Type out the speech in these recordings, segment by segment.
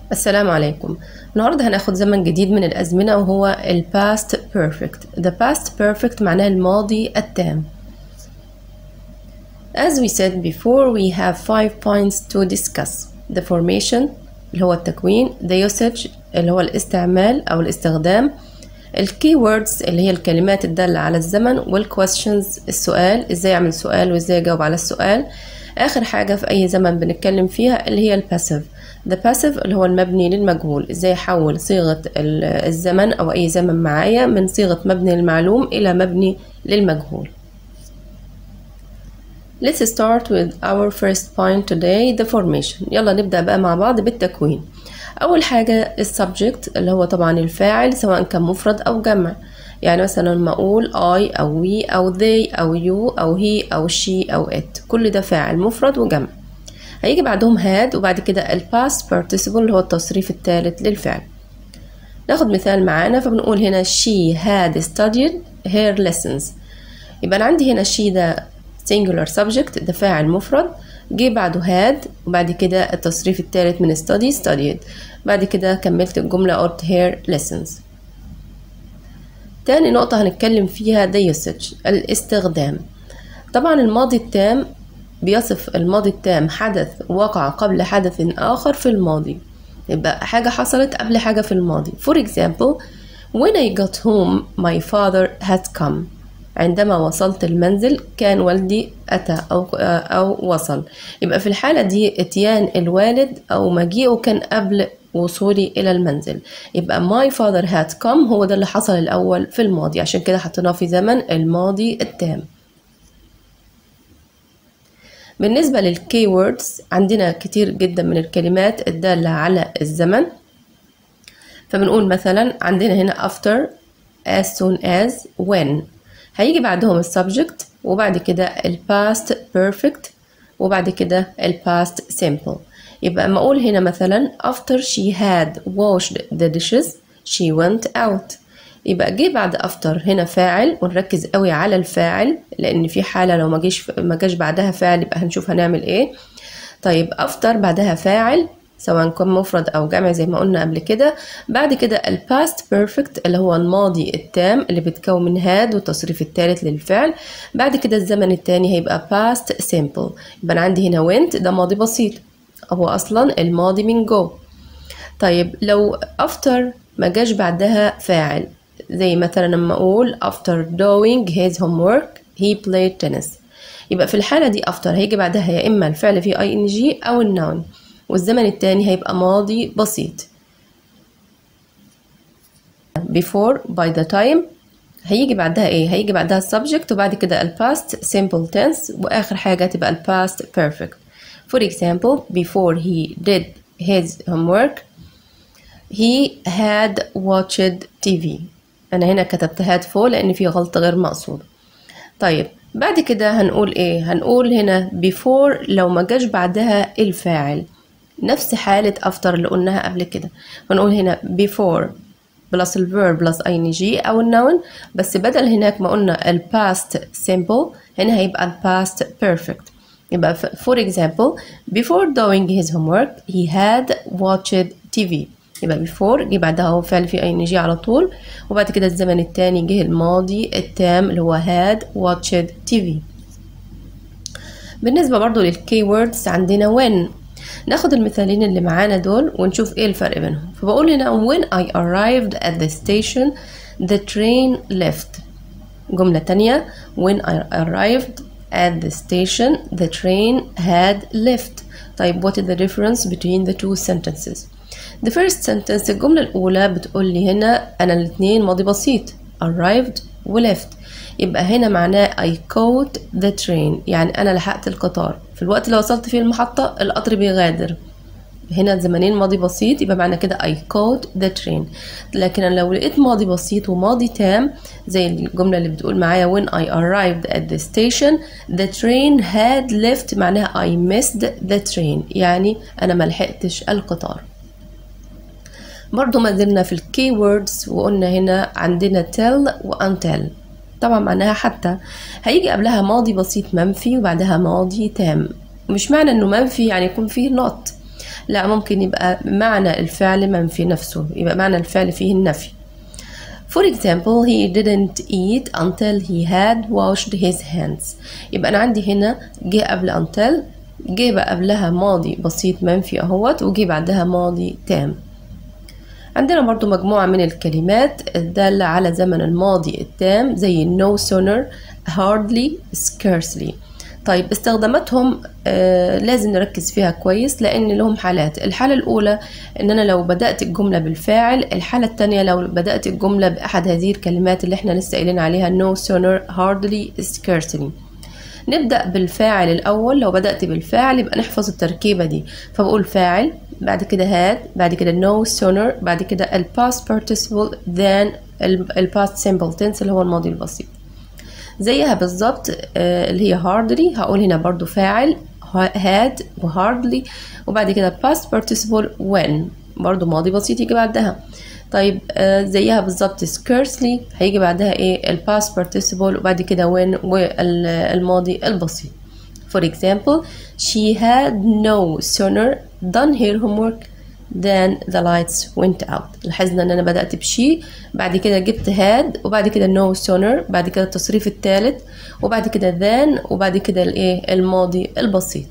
السلام عليكم النهاردة هناخد زمن جديد من الأزمنة وهو ال past perfect the past perfect معناه الماضي التام As we said before we have five points to discuss the formation اللي هو التكوين the usage اللي هو الاستعمال أو الاستخدام ال keywords اللي هي الكلمات الدالة على الزمن وال questions السؤال ازاي اعمل سؤال وازاي اجاوب على السؤال آخر حاجة في أي زمن بنتكلم فيها اللي هي الباسيف the passive اللي هو المبني للمجهول ازاي احول صيغة الزمن او اي زمن معايا من صيغة مبني للمعلوم الى مبني للمجهول Let's start with our first point today the formation يلا نبدأ بقى مع بعض بالتكوين أول حاجة السبجكت اللي هو طبعا الفاعل سواء كان مفرد أو جمع يعني مثلا لما أقول I أو we أو they أو you أو he أو she أو it كل ده فاعل مفرد وجمع هيجي بعدهم had وبعد كده ال past participle اللي هو التصريف الثالث للفعل ناخد مثال معانا فبنقول هنا she had studied her lessons يبقى أنا عندي هنا she ده singular subject ده فاعل مفرد جه بعده had وبعد كده التصريف الثالث من study studied بعد كده كملت الجملة قلت her lessons تاني نقطة هنتكلم فيها the usage الاستخدام طبعا الماضي التام بيصف الماضي التام حدث وقع قبل حدث آخر في الماضي يبقى حاجة حصلت قبل حاجة في الماضي for example when I got home my father had come عندما وصلت المنزل كان والدي أتى أو, أو وصل يبقى في الحالة دي اتيان الوالد أو مجيئه كان قبل وصولي إلى المنزل يبقى my father had come هو ده اللي حصل الأول في الماضي عشان كده حطيناه في زمن الماضي التام بالنسبة للكي ووردز عندنا كتير جدا من الكلمات الدالة على الزمن فبنقول مثلا عندنا هنا after as soon as when هيجي بعدهم السبجكت وبعد كده ال past perfect وبعد كده ال past simple يبقى اما اقول هنا مثلا after she had washed the dishes she went out يبقى جه بعد افتر هنا فاعل ونركز قوي على الفاعل لان في حاله لو ما جيش ما جاش بعدها فاعل يبقى هنشوف هنعمل ايه طيب افتر بعدها فاعل سواء كان مفرد او جمع زي ما قلنا قبل كده بعد كده الباست بيرفكت اللي هو الماضي التام اللي بيتكون من هاد والتصريف الثالث للفعل بعد كده الزمن الثاني هيبقى باست سيمبل يبقى انا عندي هنا went ده ماضي بسيط هو اصلا الماضي من جو طيب لو افتر ما جاش بعدها فاعل زي مثلا لما اقول after doing his homework he played tennis يبقى في الحالة دي after هيجي بعدها يا إما الفعل فيه ing أو النون والزمن التاني هيبقى ماضي بسيط before by the time هيجي بعدها ايه هيجي بعدها subject وبعد كده ال past simple tense واخر حاجة تبقى ال past perfect for example before he did his homework he had watched TV انا هنا كتبت had for لان في غلطة غير مقصودة طيب بعد كده هنقول ايه هنقول هنا before لو ما جاش بعدها الفاعل نفس حالة after اللي قلناها قبل كده هنقول هنا before بلس الفيرب بلس ing او النون بس بدل هناك ما قلنا ال past simple هنا هيبقى ال past perfect يبقى for example before doing his homework he had watched TV يبقى before جه بعدها هو فعل في ing على طول وبعد كده الزمن التاني جه الماضي التام اللي هو had watched TV بالنسبة برضو للكي ووردز عندنا when ناخد المثالين اللي معانا دول ونشوف ايه الفرق بينهم فبقول هنا when I arrived at the station the train left جملة تانية when I arrived at the station the train had left طيب what is the difference between the two sentences the first sentence الجملة الأولى بتقول لي هنا أنا الاتنين ماضي بسيط arrived و left يبقى هنا معناه I caught the train يعني أنا لحقت القطار في الوقت اللي وصلت فيه المحطة القطر بيغادر هنا زمانين ماضي بسيط يبقى معنى كده I caught the train لكن أنا لو لقيت ماضي بسيط وماضي تام زي الجملة اللي بتقول معايا when I arrived at the station the train had left معناها I missed the train يعني أنا ملحقتش القطار برضو ما زلنا في الكي ووردز وقلنا هنا عندنا tell و until طبعا معناها حتى هيجي قبلها ماضي بسيط منفي وبعدها ماضي تام مش معنى انه منفي يعني يكون فيه not لا ممكن يبقى معنى الفعل منفي نفسه يبقى معنى الفعل فيه النفي For example, he didn't eat until he had washed his hands. يبقى أنا عندي هنا جه قبل until جه بقى قبلها ماضي بسيط منفي أهوت وجه بعدها ماضي تام. عندنا برضو مجموعة من الكلمات الدالة على زمن الماضي التام زي no sooner, hardly, scarcely. طيب استخداماتهم آه لازم نركز فيها كويس لان لهم حالات الحاله الاولى ان انا لو بدات الجمله بالفاعل الحاله الثانيه لو بدات الجمله باحد هذه الكلمات اللي احنا لسه قايلين عليها no sooner hardly scarcely نبدا بالفاعل الاول لو بدات بالفاعل يبقى نحفظ التركيبه دي فبقول فاعل بعد كده had بعد كده no sooner بعد كده ال past participle then ال past simple tense اللي هو الماضي البسيط زيها بالظبط اللي هي hardly هقول هنا برضو فاعل had و hardly وبعد كده past participle when برضو ماضي بسيط يجي بعدها طيب زيها بالظبط scarcely هيجي بعدها ايه ال past participle وبعد كده when والماضي البسيط for example she had no sooner done her homework then the lights went out لاحظنا ان انا بدأت بشي بعد كده جبت had وبعد كده no sooner بعد كده التصريف الثالث وبعد كده then وبعد كده الايه الماضي البسيط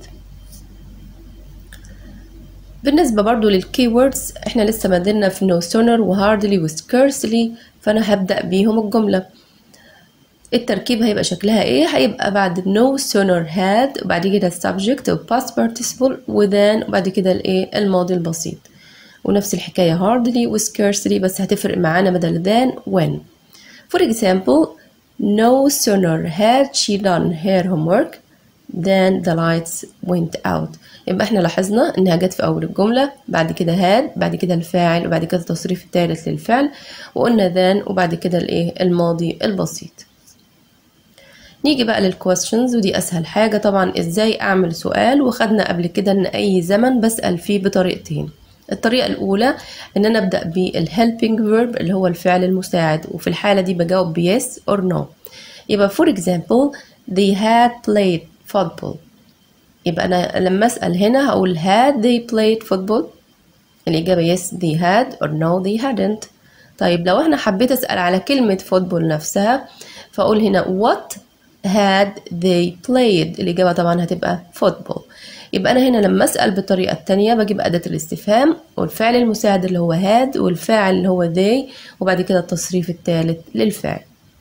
بالنسبة برضو للكي ووردز احنا لسه ما زلنا في no sooner و hardly و scarcely فانا هبدأ بيهم الجملة التركيب هيبقى شكلها ايه هيبقى بعد no sooner had وبعد كده subject و past participle و then وبعد كده الايه الماضي البسيط ونفس الحكاية hardly و scarcely بس هتفرق معانا بدل than when for example no sooner had she done her homework then the lights went out يبقى احنا لاحظنا انها جت في اول الجملة بعد كده had بعد كده الفاعل وبعد كده التصريف الثالث للفعل وقلنا then وبعد كده الايه الماضي البسيط نيجي بقى للكويستشنز ودي اسهل حاجة طبعا ازاي اعمل سؤال وخدنا قبل كده ان اي زمن بسأل فيه بطريقتين الطريقة الأولى إن أنا أبدأ بالhelping verb اللي هو الفعل المساعد وفي الحالة دي بجاوب ب yes or no يبقى for example they had played football يبقى أنا لما أسأل هنا هقول had they played football الإجابة yes they had or no they hadn't طيب لو احنا حبيت أسأل على كلمة football نفسها فأقول هنا what had they played الإجابة طبعا هتبقى football يبقى أنا هنا لما أسأل بالطريقة التانية بجيب أداة الاستفهام والفعل المساعد اللي هو had والفاعل اللي هو they وبعد كده التصريف الثالث للفعل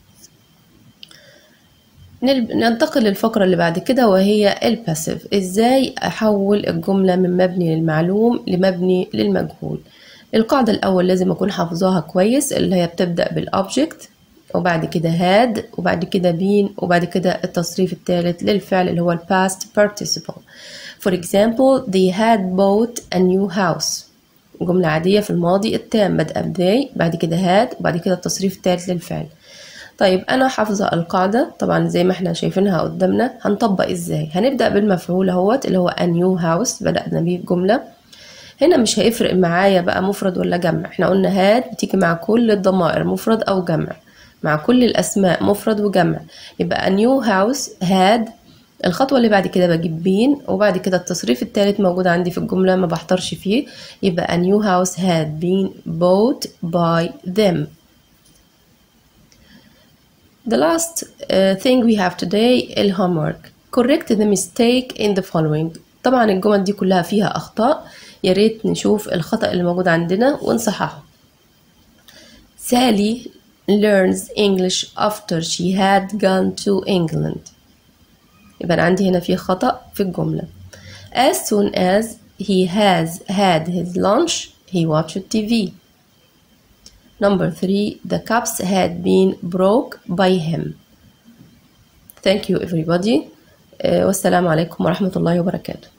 ننتقل للفقرة اللي بعد كده وهي الباسيف ازاي احول الجملة من مبني للمعلوم لمبني للمجهول القاعدة الأول لازم أكون حافظاها كويس اللي هي بتبدأ بالأوبجكت وبعد كده had وبعد كده been وبعد كده التصريف الثالث للفعل اللي هو ال past participle for example they had bought a new house جملة عادية في الماضي التام بدأ ب they بعد كده had وبعد كده التصريف الثالث للفعل طيب أنا حافظة القاعدة طبعا زي ما احنا شايفينها قدامنا هنطبق ازاي هنبدأ بالمفعول اهوت اللي هو a new house بدأنا بيه الجملة هنا مش هيفرق معايا بقى مفرد ولا جمع احنا قلنا هاد بتيجي مع كل الضمائر مفرد أو جمع مع كل الأسماء مفرد وجمع يبقى a new house had الخطوة اللي بعد كده بجيب بين وبعد كده التصريف الثالث موجود عندي في الجملة ما بحترش فيه يبقى a new house had been bought by them The last uh, thing we have today ال homework correct the mistake in the following طبعا الجمل دي كلها فيها أخطاء يا ريت نشوف الخطأ اللي موجود عندنا ونصححه Sally learns English after she had gone to England يبقى عندي هنا في خطأ في الجملة As soon as he has had his lunch he watched TV Number three, the cups had been broke by him. Thank you everybody. والسلام عليكم ورحمة الله وبركاته.